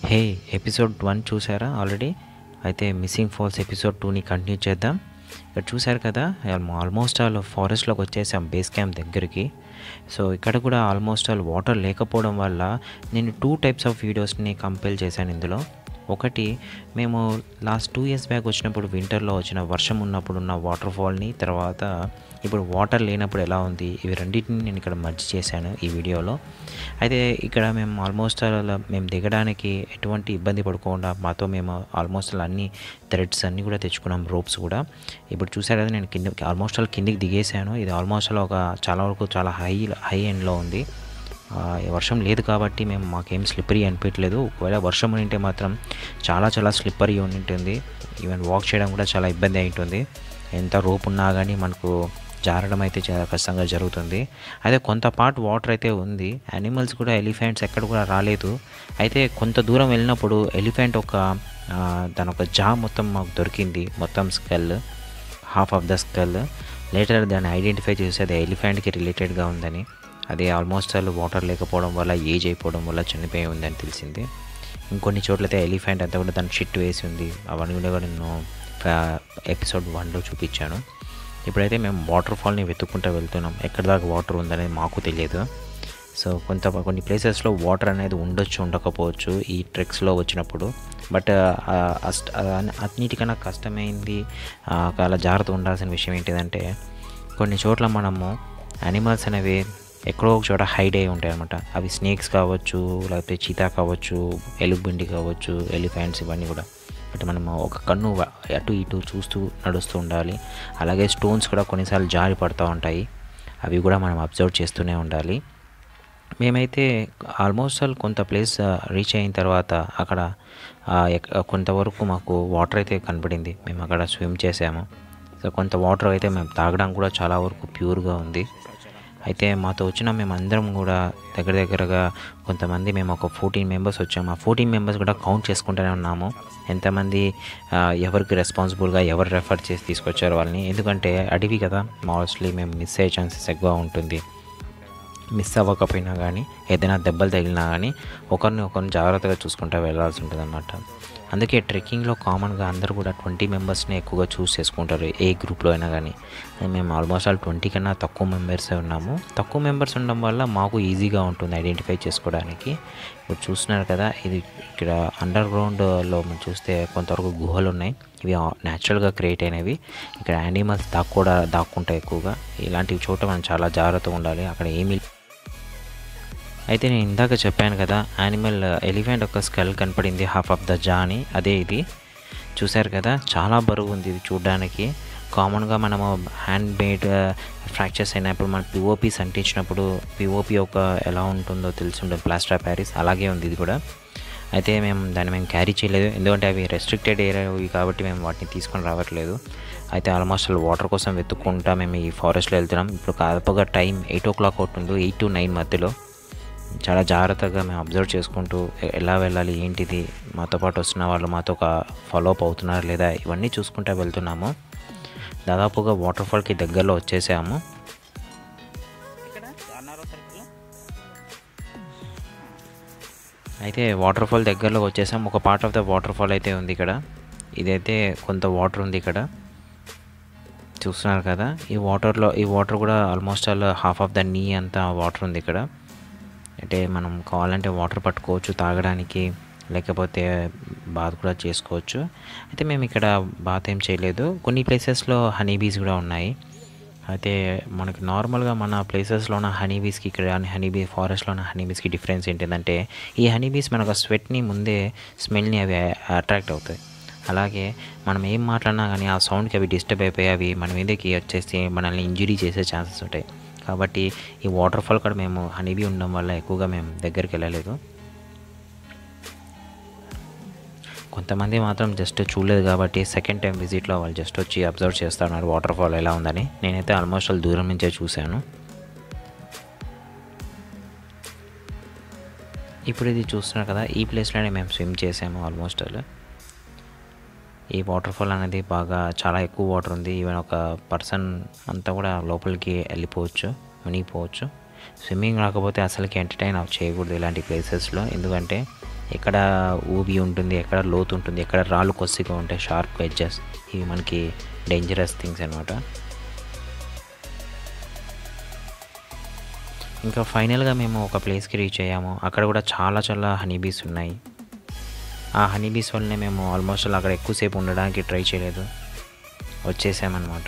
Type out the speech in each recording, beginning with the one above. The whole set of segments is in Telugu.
హే ఎపిసోడ్ వన్ చూసారా ఆల్రెడీ అయితే మిస్సింగ్ ఫాల్స్ ఎపిసోడ్ టూని కంటిన్యూ చేద్దాం ఇక్కడ చూసారు కదా ఆల్మోస్ట్ ఆల్ ఫారెస్ట్లోకి వచ్చేసాం బేస్ క్యాంప్ దగ్గరికి సో ఇక్కడ కూడా ఆల్మోస్ట్ ఆల్ వాటర్ లేకపోవడం వల్ల నేను టూ టైప్స్ ఆఫ్ వీడియోస్ని కంపేర్ చేశాను ఇందులో ఒకటి మేము లాస్ట్ టూ ఇయర్స్ బ్యాక్ వచ్చినప్పుడు వింటర్లో వచ్చిన వర్షం ఉన్నప్పుడు ఉన్న వాటర్ ఫాల్ని తర్వాత ఇప్పుడు వాటర్ లేనప్పుడు ఎలా ఉంది ఇవి రెండింటిని నేను ఇక్కడ మర్జ్ చేశాను ఈ వీడియోలో అయితే ఇక్కడ మేము ఆల్మోస్ట్ ఆల్ మేము దిగడానికి ఎటువంటి ఇబ్బంది పడకుండా మాతో మేము ఆల్మోస్ట్ ఆల్ అన్ని థ్రెడ్స్ అన్నీ కూడా తెచ్చుకున్నాం రోప్స్ కూడా ఇప్పుడు చూసారు కదా నేను కింద ఆల్మోస్ట్ ఆల్ కిందికి దిగేశాను ఇది ఆల్మోస్ట్ ఆల్ ఒక చాలా వరకు చాలా హై హై ఎండ్లో ఉంది ఆ, వర్షం లేదు కాబట్టి మేము మాకేం స్లిప్పరీ అనిపించలేదు ఒకవేళ వర్షం ఉంటే మాత్రం చాలా చాలా స్లిప్పరీ ఉంటుంది ఈవెన్ వాక్ చేయడం కూడా చాలా ఇబ్బంది అయి ఉంటుంది ఎంత రోప్ ఉన్నా కానీ మనకు జారడం అయితే చాలా కష్టంగా జరుగుతుంది అయితే కొంత పార్ట్ వాటర్ అయితే ఉంది యానిమల్స్ కూడా ఎలిఫెంట్స్ ఎక్కడ కూడా రాలేదు అయితే కొంత దూరం వెళ్ళినప్పుడు ఎలిఫెంట్ ఒక ఆ, దాని ఒక జా మొత్తం మాకు దొరికింది మొత్తం skull half of the skull later దాన్ని ఐడెంటిఫై చేసి అది ఎలిఫెంట్కి రిలేటెడ్గా ఉందని అది ఆల్మోస్ట్ ఆల్ వాటర్ లేకపోవడం వల్ల ఏజ్ అయిపోవడం వల్ల చనిపోయి ఉందని తెలిసింది ఇంకొన్ని చోట్లయితే ఎలిఫెంట్ అంతా కూడా దాని షిట్ వేసి ఉంది అవన్నీ కూడా నేను ఎపిసోడ్ వన్లో చూపించాను ఇప్పుడైతే మేము వాటర్ ఫాల్ని వెతుక్కుంటూ వెళ్తున్నాం ఎక్కడి దాకా వాటర్ ఉందనేది మాకు తెలియదు సో కొంత కొన్ని ప్లేసెస్లో వాటర్ అనేది ఉండొచ్చు ఉండకపోవచ్చు ఈ ట్రెక్స్లో వచ్చినప్పుడు బట్ అస్ట్ అన్నిటికన్నా కష్టమైంది ఆ, చాలా జాగ్రత్త ఉండాల్సిన విషయం ఏంటిదంటే కొన్ని చోట్ల మనము యానిమల్స్ అనేవి ఎక్కడో ఒక చోట హైడ్ అయి ఉంటాయి అనమాట అవి స్నేక్స్ కావచ్చు లేకపోతే చీతా కావచ్చు ఎలుగుబిండి కావచ్చు ఎలిఫెంట్స్ ఇవన్నీ కూడా బట్ మనం ఒక కన్ను వ- అటు ఇటు చూస్తూ నడుస్తూ ఉండాలి అలాగే స్టోన్స్ కూడా కొన్నిసార్లు జారి పడుతూ ఉంటాయి అవి కూడా మనం అబ్జర్వ్ చేస్తూనే ఉండాలి మేమైతే ఆల్మోస్ట్ ఆల్ కొంత ప్లేస్ రీచ్ అయిన తర్వాత అక్కడ ఆ, ఎక్- కొంతవరకు మాకు వాటర్ అయితే కనపడింది మేము అక్కడ స్విమ్ చేసాము సో కొంత వాటర్ అయితే మేము తాగడానికి కూడా చాలా వరకు ప్యూర్గా ఉంది అయితే మాతో వచ్చిన మేము అందరం కూడా దగ్గర దగ్గరగా కొంతమంది మేము ఒక ఫోర్టీన్ మెంబర్స్ వచ్చాము ఆ ఫోర్టీన్ మెంబర్స్ కూడా కౌంట్ చేసుకుంటూనే ఉన్నాము ఎంతమంది ఆ, ఎవరికి రెస్పాన్సిబుల్గా ఎవరు రెఫర్ చేసి తీసుకొచ్చారు వాళ్ళని ఎందుకంటే అడవి కదా మోస్ట్లీ మేము మిస్ అయ్యే ఛాన్సెస్ ఎక్కువ ఉంటుంది మిస్ అవ్వకపోయినా కానీ ఏదైనా దెబ్బలు తగిలినా కానీ ఒకరిని ఒకరిని జాగ్రత్తగా చూసుకుంటూ వెళ్ళాల్సి ఉంటుంది అనమాట అందుకే ట్రెక్కింగ్లో కామన్గా అందరూ కూడా ట్వంటీ మెంబర్స్ని ఎక్కువగా చూస్ చేసుకుంటారు ఏ గ్రూప్లో అయినా కానీ అది మేము ఆల్మోస్ట్ ఆల్ ట్వంటీ కన్నా తక్కువ మెంబర్సే ఉన్నాము తక్కువ మెంబర్స్ ఉండడం వల్ల మాకు ఈజీగా ఉంటుంది ఐడెంటిఫై చేసుకోవడానికి ఇప్పుడు చూస్తున్నారు కదా ఇది ఇక్కడ అండర్ గ్రౌండ్లో మనం చూస్తే కొంతవరకు గుహలు ఉన్నాయి ఇవి న్యాచురల్గా క్రియేట్ అయినవి ఇక్కడ యానిమల్స్ దాక్కూడా దాక్కుంటాయి ఎక్కువగా ఇలాంటి చోట మనం చాలా జాగ్రత్తగా ఉండాలి అక్కడ ఏమీ అయితే నేను ఇందాక చెప్పాను కదా యానిమల్ ఎలిఫెంట్ ఒక స్కెల్ కనపడింది హాఫ్ ఆఫ్ ద జా అని అదే ఇది చూశారు కదా చాలా బరువు ఉంది ఇది చూడడానికి కామన్గా మనము హ్యాండ్ మేడ్ ఫ్రాక్చర్స్ అయినప్పుడు మనం పిఓపీస్ అంటించినప్పుడు పిఓపి ఒక ఎలా ఉంటుందో తెలిసి ఉంటుంది ప్లాస్టర్ ఆఫ్ ప్యారిస్ అలాగే ఉంది ఇది కూడా అయితే మేము దాన్ని మేము క్యారీ చేయలేదు ఎందుకంటే అవి రెస్ట్రిక్టెడ్ ఏరియా ఇవి కాబట్టి మేము వాటిని తీసుకొని రావట్లేదు అయితే ఆల్మోస్ట్ అసలు వాటర్ కోసం వెతుక్కుంటా మేము ఈ ఫారెస్ట్లో వెళ్తున్నాం ఇప్పుడు కాదపగా టైం ఎయిట్ ఓ క్లాక్ అవుతుందో ఎయిట్ టు నైన్ మధ్యలో చాలా జాగ్రత్తగా మేము అబ్జర్వ్ చేసుకుంటూ ఎ- ఎలా వెళ్ళాలి ఏంటిది మాతో పాటు వస్తున్న వాళ్ళు మాతో ఒక ఫాలో అప్ అవుతున్నారా లేదా ఇవన్నీ చూసుకుంటూ వెళ్తున్నాము దాదాపుగా వాటర్ ఫాల్కి దగ్గరలో వచ్చేసాము ఇక్కడ అన్నారో సర్కిల్ అయితే వాటర్ ఫాల్ దగ్గరలో వచ్చేసాం ఒక part of the water fall అయితే ఉంది ఇక్కడ ఇదైతే కొంత వాటర్ ఉంది ఇక్కడ చూస్తున్నారు కదా ఈ వాటర్లో ఈ వాటర్ కూడా almost all half of the knee అంతా వాటర్ ఉంది ఇక్కడ అంటే మనం కావాలంటే వాటర్ పట్టుకోవచ్చు తాగడానికి లేకపోతే బాత్ కూడా చేసుకోవచ్చు అయితే మేము ఇక్కడ బాత్ ఏం చేయలేదు కొన్ని ప్లేసెస్లో హనీ బీస్ కూడా ఉన్నాయి అయితే మనకి నార్మల్గా మన ప్లేసెస్లో ఉన్న హనీ బీస్కి ఇక్కడ హనీ బీ ఫారెస్ట్లో ఉన్న హనీ బీస్కి డిఫరెన్స్ ఏంటిదంటే ఈ హనీ బీస్ మనకు స్వెట్ని ముందే స్మెల్ని అవి అట్రాక్ట్ అవుతాయి అలాగే మనం ఏం మాట్లాడినా కానీ ఆ సౌండ్కి అవి డిస్టర్బ్ అయిపోయి అవి మన మీదకి వచ్చేసి మనల్ని ఇంజురీ చేసే ఛాన్సెస్ ఉంటాయి కాబట్టి ఈ వాటర్ ఫాల్ కూడా మేము హనీబీ ఉండడం వల్ల ఎక్కువగా మేము దగ్గరికి వెళ్ళలేదు కొంతమంది మాత్రం జస్ట్ చూడలేదు కాబట్టి సెకండ్ టైం విజిట్లో వాళ్ళు జస్ట్ వచ్చి అబ్జర్వ్ చేస్తున్నారు వాటర్ ఫాల్ ఎలా ఉందని నేనైతే ఆల్మోస్ట్ వాళ్ళు దూరం నుంచే చూశాను ఇప్పుడు ఇది చూస్తున్నారు కదా ఈ ప్లేస్లోనే మేము స్విమ్ చేసాము ఆల్మోస్ట్ ఆల్ ఈ వాటర్ ఫాల్ అనేది బాగా చాలా ఎక్కువ వాటర్ ఉంది ఈవెన్ ఒక పర్సన్ అంతా కూడా లోపలికి వెళ్ళిపోవచ్చు మునిగిపోవచ్చు స్విమ్మింగ్ రాకపోతే అసలుకి ఎంటర్టైన్ చేయకూడదు ఇలాంటి ప్లేసెస్లో ఎందుకంటే ఎక్కడ ఊబి ఉంటుంది ఎక్కడ లోతు ఉంటుంది ఎక్కడ రాళ్ళు కొద్దిగా ఉంటాయి షార్ప్ ఎడ్జెస్ ఇవి మనకి డేంజరస్ థింగ్స్ అనమాట ఇంకా ఫైనల్గా మేము ఒక ప్లేస్కి రీచ్ అయ్యాము అక్కడ కూడా చాలా చాలా హనీబీస్ ఉన్నాయి ఆ హనీబీస్ వల్లనే మేము ఆల్మోస్ట్ అక్కడ ఎక్కువసేపు ఉండడానికి ట్రై చేయలేదు వచ్చేసామన్నమాట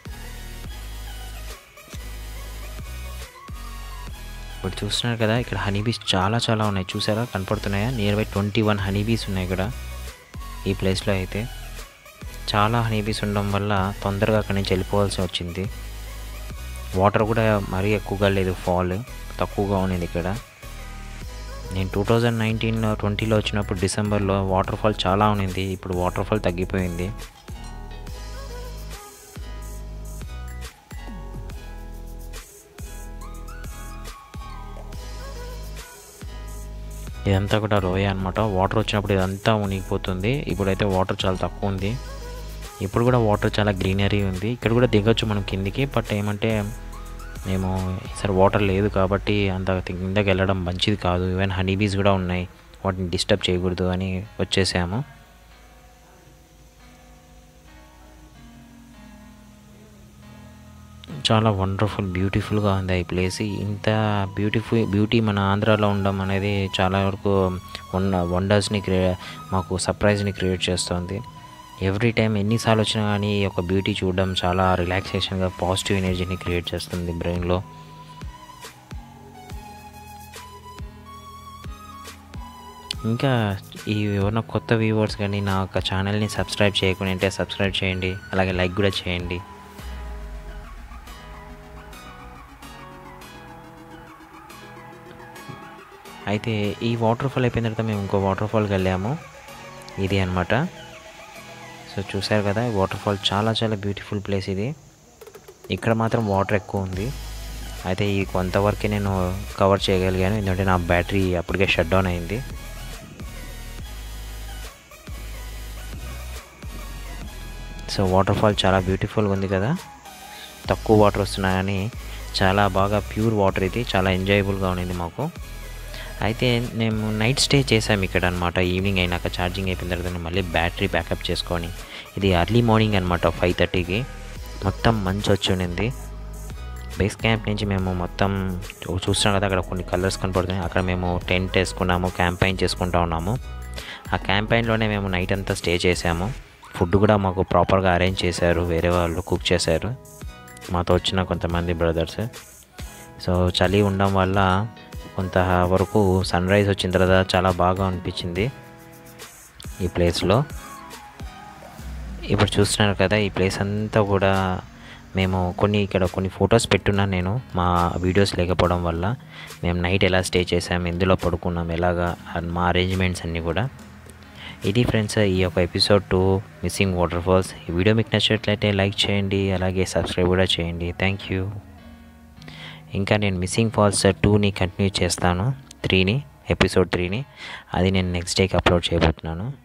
ఇప్పుడు చూస్తున్నారు కదా ఇక్కడ హనీబీస్ చాలా చాలా ఉన్నాయి చూసారా కనపడుతున్నాయా near by twenty one honeybees ఉన్నాయి ఇక్కడ ఈ ప్లేస్లో అయితే చాలా హనీబీస్ ఉండడం వల్ల తొందరగా అక్కడి నుంచి వెళ్ళిపోవాల్సి వచ్చింది వాటర్ కూడా మరీ ఎక్కువగా లేదు ఫాల్ తక్కువగా ఉన్నది ఇక్కడ నేను టూ థౌజండ్ నైన్టీన్ ట్వంటీలో వచ్చినప్పుడు డిసెంబర్లో వాటర్ ఫాల్ చాలా ఉన్నింది ఇప్పుడు వాటర్ ఫాల్ తగ్గిపోయింది ఇదంతా కూడా లోయ అనమాట వాటర్ వచ్చినప్పుడు ఇదంతా మునిగిపోతుంది ఇప్పుడైతే వాటర్ చాలా తక్కువ ఉంది ఇప్పుడు కూడా వాటర్ చాలా గ్రీనరీ ఉంది ఇక్కడ కూడా దిగొచ్చు మనం కిందికి బట్ ఏమంటే మేము ఈసారి వాటర్ లేదు కాబట్టి అంత కిందకి వెళ్ళడం మంచిది కాదు ఈవెన్ హనీబీస్ కూడా ఉన్నాయి వాటిని డిస్టర్బ్ చేయకూడదు అని వచ్చేసాము చాలా వండర్ఫుల్ బ్యూటిఫుల్గా ఉంది ఈ ప్లేస్ ఇంత బ్యూటిఫుల్ బ్యూటీ మన ఆంధ్రాలో ఉండడం అనేది చాలా వరకు వండ వండర్స్ని క్రియే మాకు సర్ప్రైజ్ని క్రియేట్ చేస్తుంది ఎవ్రీ టైం ఎన్నిసార్లు వచ్చినా కానీ ఈ యొక్క బ్యూటీ చూడడం చాలా రిలాక్సేషన్గా పాజిటివ్ ఎనర్జీని క్రియేట్ చేస్తుంది బ్రెయిన్లో ఇంకా ఈ ఎవరైనా కొత్త వ్యూవర్స్ కానీ నా యొక్క ఛానల్ని సబ్స్క్రైబ్ చేయకుండా ఉంటే సబ్స్క్రైబ్ చేయండి అలాగే లైక్ కూడా చేయండి అయితే ఈ వాటర్ ఫాల్ అయిపోయిన తర్వాత మేము ఇంకో వాటర్ ఫాల్కి వెళ్ళాము ఇది అనమాట సో చూసారు కదా ఈ వాటర్ ఫాల్ చాలా చాలా బ్యూటిఫుల్ ప్లేస్ ఇది ఇక్కడ మాత్రం వాటర్ ఎక్కువ ఉంది అయితే ఈ కొంతవరకే నేను కవర్ చేయగలిగాను ఎందుకంటే నా బ్యాటరీ అప్పటికే షట్ డౌన్ అయింది సో వాటర్ ఫాల్ చాలా బ్యూటిఫుల్గా ఉంది కదా తక్కువ వాటర్ వస్తున్నాయని చాలా బాగా ప్యూర్ వాటర్ ఇది చాలా ఎంజాయబుల్గా ఉండింది మాకు అయితే మేము నైట్ స్టే చేసాము ఇక్కడ అనమాట ఈవినింగ్ అయినాక ఛార్జింగ్ అయిపోయిన తర్వాత మళ్ళీ బ్యాటరీ బ్యాకప్ చేసుకొని ఇది ఎర్లీ మార్నింగ్ అనమాట ఫైవ్ థర్టీకి మొత్తం మంచి వచ్చి ఉండింది బేస్ క్యాంప్ నుంచి మేము మొత్తం చూస్తున్నాం కదా అక్కడ కొన్ని కలర్స్ కనపడుతున్నాయి అక్కడ మేము టెంట్ వేసుకున్నాము క్యాంపైన్ చేసుకుంటా ఉన్నాము ఆ క్యాంపైన్లోనే మేము నైట్ అంతా స్టే చేసాము ఫుడ్ కూడా మాకు ప్రాపర్గా అరేంజ్ చేశారు వేరే వాళ్ళు కుక్ చేశారు మాతో వచ్చిన కొంతమంది బ్రదర్స్ సో చలి ఉండడం వల్ల కొంత వరకు సన్ రైజ్ వచ్చిన తర్వాత చాలా బాగా అనిపించింది ఈ ప్లేస్లో ఇప్పుడు చూస్తున్నారు కదా ఈ ప్లేస్ అంతా కూడా మేము కొన్ని ఇక్కడ కొన్ని ఫొటోస్ పెట్టున్నాను నేను మా వీడియోస్ లేకపోవడం వల్ల మేము నైట్ ఎలా స్టే చేసాం ఎందులో పడుకున్నాం ఎలాగా మా అరేంజ్మెంట్స్ అన్నీ కూడా ఇది ఫ్రెండ్స్ ఈ యొక్క episode two missing water falls ఈ వీడియో మీకు నచ్చినట్లయితే లైక్ చేయండి అలాగే సబ్స్క్రైబ్ కూడా చేయండి థ్యాంక్ యూ ఇంకా నేను మిస్సింగ్ ఫాల్స్ టూని కంటిన్యూ చేస్తాను త్రీని ఎపిసోడ్ త్రీని అది నేను నెక్స్ట్ డేకి అప్లోడ్ చేయబోతున్నాను